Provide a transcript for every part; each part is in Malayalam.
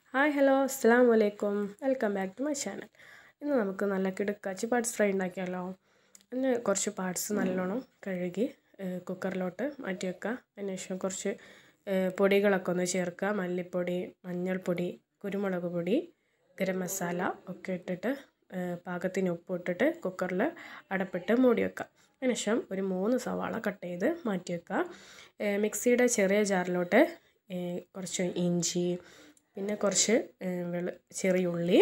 ഹായ് ഹലോ അസ്സാം വലൈക്കും welcome back to my channel ഇന്ന് നമുക്ക് നല്ല കിടുക്കാച്ചി പാർട്സ് ഫ്രൈ ഉണ്ടാക്കിയാലോ അതിന് കുറച്ച് പാർട്സ് നല്ലോണം കഴുകി ഏഹ്, കുക്കറിലോട്ട് മാറ്റി വെക്കുക അതിന് ശേഷം കുറച്ച് ഏഹ്, പൊടികളൊക്കെ ഒന്ന് ചേർക്കുക മല്ലിപ്പൊടി മഞ്ഞൾപ്പൊടി കുരുമുളക് പൊടി ഗരം മസാല ഒക്കെ ഇട്ടിട്ട് ഏഹ്, പാകത്തിന് ഉപ്പ് ഇട്ടിട്ട് കുക്കറിൽ അടപ്പിട്ട് മൂടി വെക്കുക അതിനുശേഷം ഒരു മൂന്ന് സവാള കട്ട് ചെയ്ത് മാറ്റി വെക്കുക ഏഹ്, മിക്സിയുടെ ചെറിയ ജാറിലോട്ട് ഏഹ്, കുറച്ച് ഇഞ്ചി പിന്നെ കുറച്ച് ഏഹ്, വെളു ചെറിയ ഉള്ളി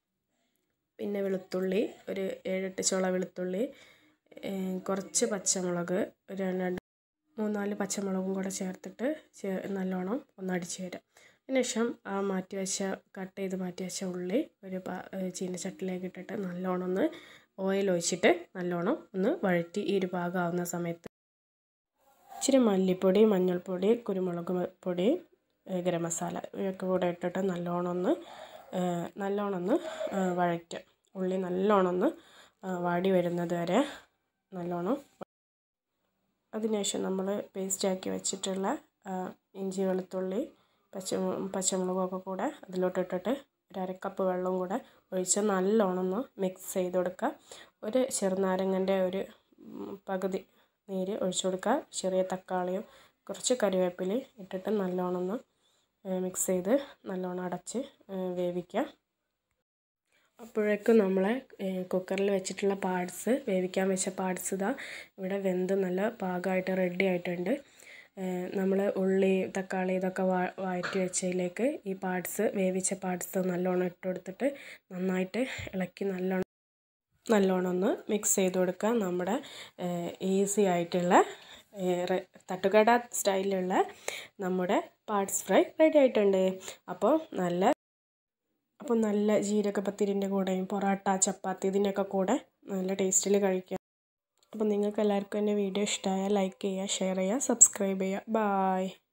പിന്നെ വെളുത്തുള്ളി ഒരു ഏഴെട്ട് ചുള വെളുത്തുള്ളി ഏഹ്, കുറച്ച് പച്ചമുളക് ഒരു രണ്ട് മൂന്നാല് പച്ചമുളകും കൂടെ ചേർത്തിട്ട് ചേ നല്ലോണം ഒന്ന് അടിച്ച് തരാം അതിനുശേഷം ആ മാറ്റി വെച്ച കട്ട് ചെയ്ത് മാറ്റി വെച്ച ഉള്ളി ഒരു പാ ചീനച്ചട്ടിലേക്ക് ഇട്ടിട്ട് നല്ലോണം ഒന്ന് ഓയിൽ ഒഴിച്ചിട്ട് നല്ലോണം ഒന്ന് വഴറ്റി ഈ ഒരു പാകമാവുന്ന സമയത്ത് ഇച്ചിരി മല്ലിപ്പൊടി മഞ്ഞൾപ്പൊടി കുരുമുളക് പൊടി ഏഹ് ഗരം മസാല ഇവയൊക്കെ കൂടെ ഇട്ടിട്ട് നല്ലോണം ഒന്ന് ഏഹ് നല്ലോണം ഒന്ന് ഏഹ് വഴറ്റുക ഉള്ളി നല്ലോണം ഒന്ന് ഏഹ് വാടി വരുന്നത് വരെ നല്ലോണം അതിനുശേഷം നമ്മൾ പേസ്റ്റാക്കി വെച്ചിട്ടുള്ള ഏഹ് ഇഞ്ചി വെളുത്തുള്ളി പച്ച പച്ചമുളകൊക്കെ കൂടെ അതിലോട്ട് ഇട്ടിട്ട് ഒരു അരക്കപ്പ് വെള്ളം കൂടെ ഒഴിച്ച് നല്ലോണം ഒന്ന് മിക്സ് ചെയ്ത് കൊടുക്കുക ഒരു ചെറുനാരങ്ങൻ്റെ ഒരു ഉം, പകുതി നീര് ഒഴിച്ചു കൊടുക്കുക ചെറിയ തക്കാളിയും കുറച്ച് കറിവേപ്പിലയും ഇട്ടിട്ട് നല്ലോണം ഒന്ന് മിക്സ് ചെയ്ത് നല്ലോണം അടച്ച് ഏഹ് വേവിക്കുക അപ്പോഴേക്കും നമ്മളെ കുക്കറിൽ വെച്ചിട്ടുള്ള പാർട്സ് വേവിക്കാൻ വെച്ച പാർട്സ് ഇതാ ഇവിടെ വെന്ത് നല്ല പാകമായിട്ട് റെഡി ആയിട്ടുണ്ട് നമ്മൾ ഉള്ളി തക്കാളി ഇതൊക്കെ വാ വഴറ്റി വെച്ചതിലേക്ക് ഈ പാർട്സ് വേവിച്ച പാർട്സ് നല്ലോണം ഇട്ട് കൊടുത്തിട്ട് നന്നായിട്ട് ഇളക്കി നല്ലോണം നല്ലോണം ഒന്ന് മിക്സ് ചെയ്ത് കൊടുക്കുക നമ്മുടെ ഈസി ആയിട്ടുള്ള ഏറെ തട്ടുകട സ്റ്റൈലിലുള്ള നമ്മുടെ പാർട്സ് ഫ്രൈ റെഡി ആയിട്ടുണ്ട് അപ്പോൾ നല്ല അപ്പോൾ നല്ല ജീരകപ്പത്തിരിൻ്റെ കൂടെയും പൊറോട്ട ചപ്പാത്തി ഇതിൻ്റെയൊക്കെ കൂടെ നല്ല ടേസ്റ്റിൽ കഴിക്കാം അപ്പോൾ നിങ്ങൾക്ക് എല്ലാവർക്കും എൻ്റെ വീഡിയോ ഇഷ്ടമായാൽ ലൈക്ക് ചെയ്യുക ഷെയർ ചെയ്യുക സബ്സ്ക്രൈബ് ചെയ്യുക ബായ്